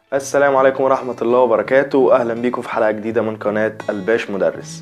السلام عليكم ورحمة الله وبركاته أهلا بيكم في حلقة جديدة من قناة الباش مدرس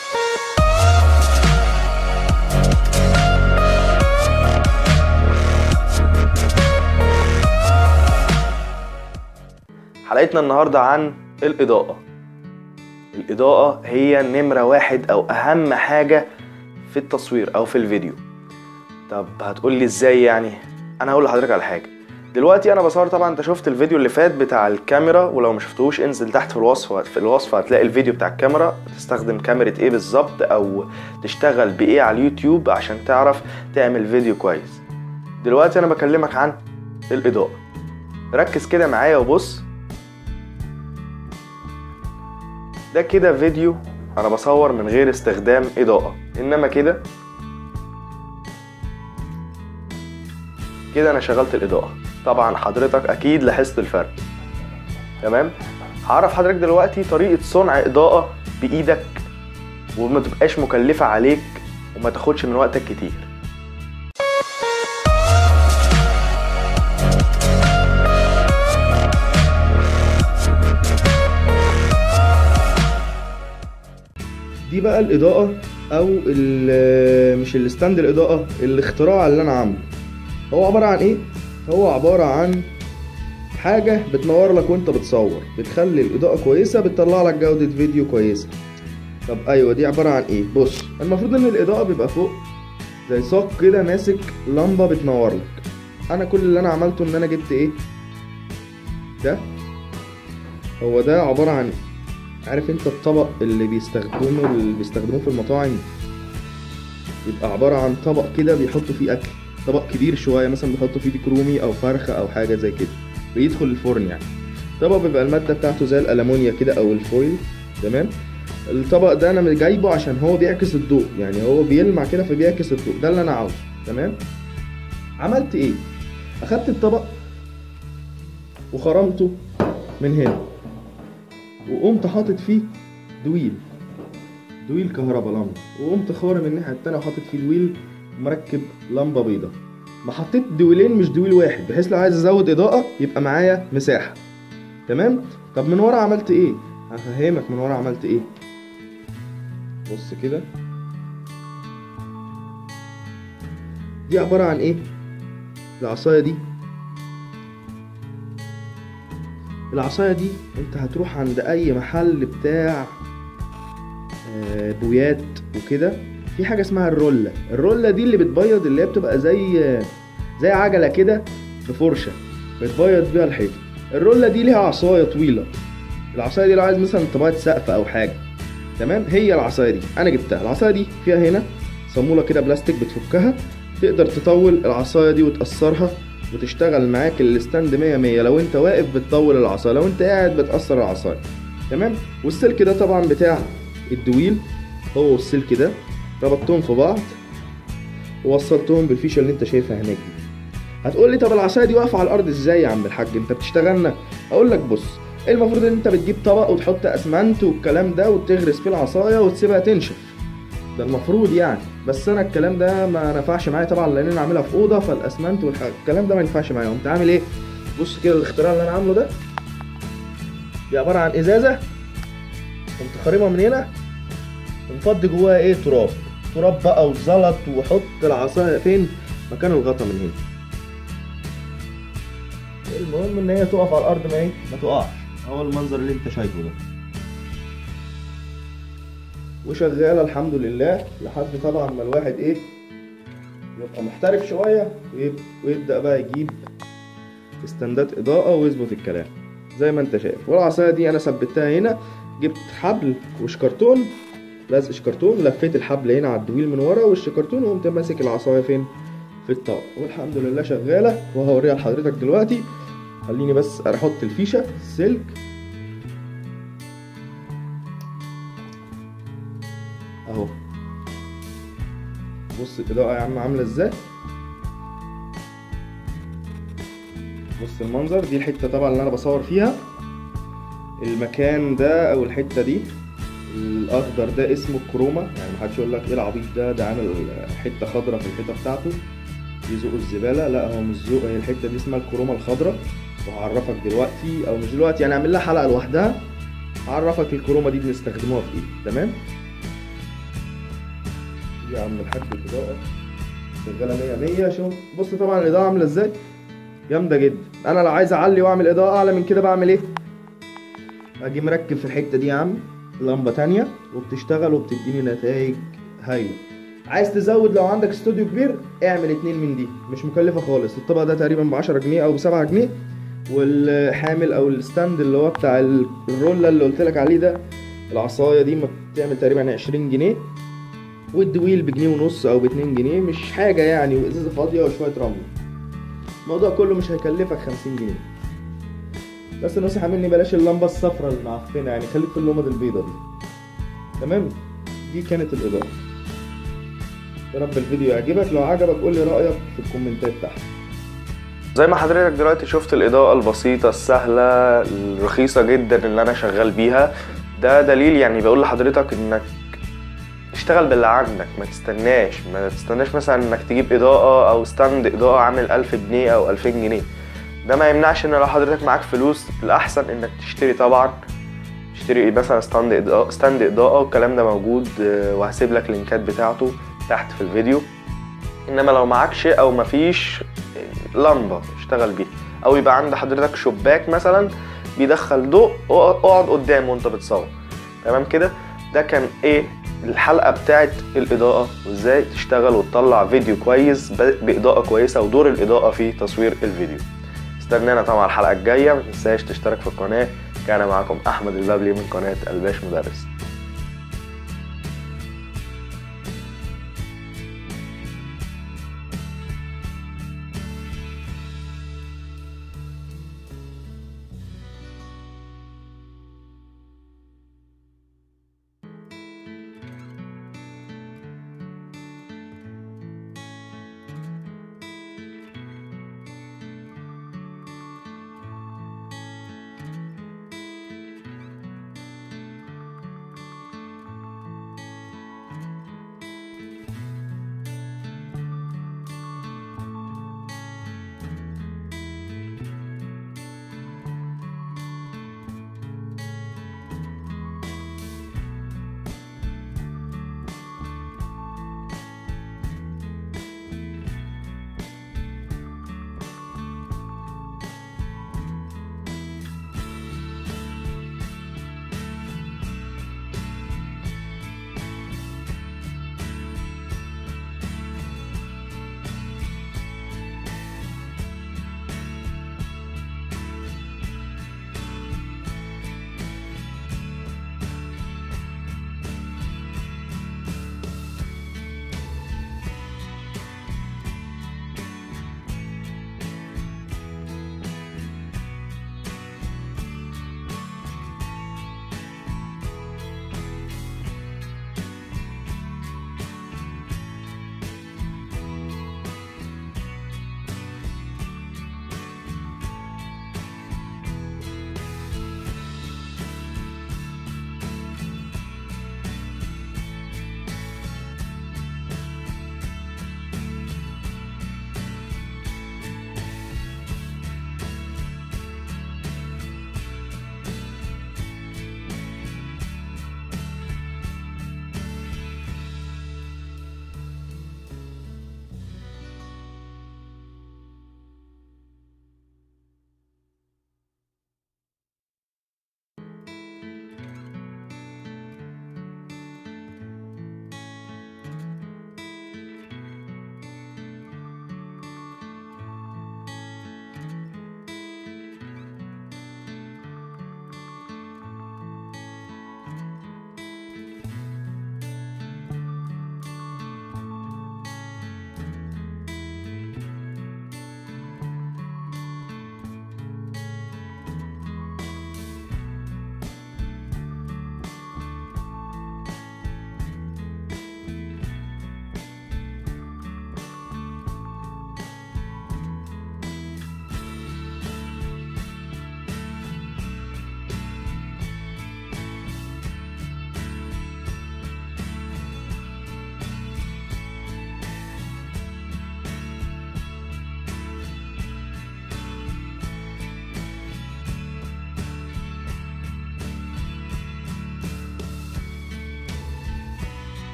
حلقتنا النهاردة عن الإضاءة الإضاءة هي نمرة واحد أو أهم حاجة في التصوير أو في الفيديو طب هتقولي إزاي يعني أنا هقول لحضرتك على حاجة دلوقتي انا بصور طبعا انت شفت الفيديو اللي فات بتاع الكاميرا ولو ما شفتوش انزل تحت في الوصف في الوصف هتلاقي الفيديو بتاع الكاميرا تستخدم كاميرا ايه بالظبط او تشتغل بايه على اليوتيوب عشان تعرف تعمل فيديو كويس دلوقتي انا بكلمك عن الاضاءة ركز كده معايا وبص ده كده فيديو انا بصور من غير استخدام اضاءة انما كده كده انا شغلت الاضاءة طبعا حضرتك اكيد لاحظت الفرق تمام هعرف حضرتك دلوقتي طريقة صنع اضاءة بايدك وما تبقاش مكلفة عليك وما تاخدش من وقتك كتير دي بقى الاضاءة او ال- مش الستاند الاضاءة الاختراع اللي انا عامله هو عبارة عن ايه هو عبارة عن حاجة بتنور لك وانت بتصور بتخلي الإضاءة كويسة بتطلع لك جودة فيديو كويسة طب أيوة دي عبارة عن إيه؟ بص المفروض إن الإضاءة بيبقى فوق زي ساق كده ماسك لمبة بتنور لك أنا كل اللي أنا عملته إن أنا جبت إيه؟ ده هو ده عبارة عن عارف انت الطبق اللي بيستخدموه اللي بيستخدموه في المطاعم يبقى عبارة عن طبق كده بيحطوا فيه أكل طبق كبير شويه مثلا بيحطوا فيه ديك رومي او فرخه او حاجه زي كده بيدخل الفرن يعني طبق بيبقى الماده بتاعته زي الالومنيا كده او الفويل تمام الطبق ده انا جايبه عشان هو بيعكس الضوء يعني هو بيلمع كده فبيعكس الضوء ده اللي انا عاوزه تمام عملت ايه اخدت الطبق وخرمته من هنا وقمت حاطط فيه دويل دويل كهرباء لمبه وقمت خارم الناحيه التانيه وحاطط فيه دويل مركب لمبه بيضاء ما حطيت دويلين مش دويل واحد بحيث لو عايز ازود اضاءه يبقى معايا مساحه تمام طب من ورا عملت ايه هفهمك من ورا عملت ايه بص كده دي عباره عن ايه العصايه دي العصايه دي انت هتروح عند اي محل بتاع آه، بويات وكده في حاجه اسمها الرولة الرولة دي اللي بتبيض اللي هي بتبقى زي زي عجلة كده بفرشة بتبيض بيها الحيطة الرولة دي ليها عصاية طويلة العصاية دي لو عايز مثلا تبيض سقف أو حاجة تمام هي العصاية دي أنا جبتها العصاية دي فيها هنا صامولة كده بلاستيك بتفكها تقدر تطول العصاية دي وتقصرها وتشتغل معاك الستاند مية مية لو انت واقف بتطول العصاية لو انت قاعد بتقصر العصاية تمام والسلك ده طبعا بتاع الدويل هو والسلك ده ربطتهم في بعض ووصلتهم بالفيشه اللي انت شايفها هناك دي هتقول لي طب العصايه دي واقفه على الارض ازاي يا عم الحاج انت بتشتغلنا اقول لك بص المفروض ان انت بتجيب طبق وتحط اسمنت والكلام ده وتغرس فيه العصايه وتسيبها تنشف ده المفروض يعني بس انا الكلام ده ما نفعش معايا طبعا لان انا عاملها في اوضه فالاسمنت والكلام ده ما ينفعش معايا قمت عامل ايه بص كده الاختراع اللي انا عامله ده دي عباره عن ازازه قمت خارمها من هنا ومفضي جواها ايه تراب تراب بقى وزلط وحط العصايه فين مكان الغطا من هنا المهم ان هي تقف على الارض ما ايه ما تقعش هو المنظر اللي انت شايفه ده وشغاله الحمد لله لحد طبعا ما الواحد ايه يبقى محترف شويه ويب- ويبدا بقى يجيب استندات اضاءه ويظبط الكلام زي ما انت شايف والعصايه دي انا ثبتها هنا جبت حبل وشكرتون لزق شكرتون لفيت الحبل هنا على الدويل من ورا والشكرتون وقمت ماسك العصايه فين في الطاقه والحمد لله شغاله وهوريها لحضرتك دلوقتي خليني بس احط الفيشه السلك اهو بص الاضاءه يا عم عامله ازاي بص المنظر دي الحته طبعا اللي انا بصور فيها المكان ده او الحته دي الاخضر ده اسمه الكروما يعني محدش يقول لك ايه العبيط ده ده عامل حته خضراء في الحيطه بتاعته يزقوا الزباله لا هو مش ذوق هي الحته دي اسمها الكروما الخضراء وهعرفك دلوقتي او مش دلوقتي يعني اعمل لها حلقه لوحدها هعرفك الكروما دي بنستخدموها في ايه تمام يا عم الحاج الاضاءه شغاله 100 100 شوف بص طبعا الاضاءه عامله ازاي جامده جدا انا لو عايز اعلي واعمل اضاءه اعلى من كده بعمل ايه اجي مركب في الحته دي يا عم لمبه تانية وبتشتغل وبتديني نتائج هايله عايز تزود لو عندك استوديو كبير اعمل اتنين من دي مش مكلفه خالص الطبق ده تقريبا ب 10 جنيه او ب 7 جنيه والحامل او الستاند اللي هو بتاع الرولة اللي قلت لك عليه ده العصايه دي ما بتعمل تقريبا 20 جنيه والدويل بجنيه ونص او باتنين جنيه مش حاجه يعني وازازه فاضيه وشويه رمل الموضوع كله مش هيكلفك 50 جنيه بس نصيحه مني بلاش اللمبه الصفراء المعفنه يعني خليك في اللمبه البيضه دي تمام دي كانت الاضاءه يا رب الفيديو يعجبك لو عجبك قول لي رايك في الكومنتات تحت زي ما حضرتك دلوقتي شفت الإضاءة البسيطة السهلة الرخيصة جدا اللي أنا شغال بيها ده دليل يعني بقول لحضرتك إنك تشتغل باللي عندك ما تستناش ما تستناش مثلا إنك تجيب إضاءة أو ستاند إضاءة عامل ألف جنيه أو ألفين جنيه ده ما يمنعش إن لو حضرتك معاك فلوس الأحسن إنك تشتري طبعا تشتري مثلا ستاند إضاءة ستاند إضاءة والكلام ده موجود آه، وهسيب لك اللينكات بتاعته تحت في الفيديو انما لو معكش او مفيش لمبه اشتغل بيها او يبقى عند حضرتك شباك مثلا بيدخل ضوء اقعد قدامه وانت بتصور تمام كده ده كان ايه الحلقه بتاعت الاضاءه وازاي تشتغل وتطلع فيديو كويس ب- باضاءه كويسه ودور الاضاءه في تصوير الفيديو استنانا طبعا الحلقه الجايه ما تنساش تشترك في القناه كان معكم احمد البابلي من قناه الباش مدرس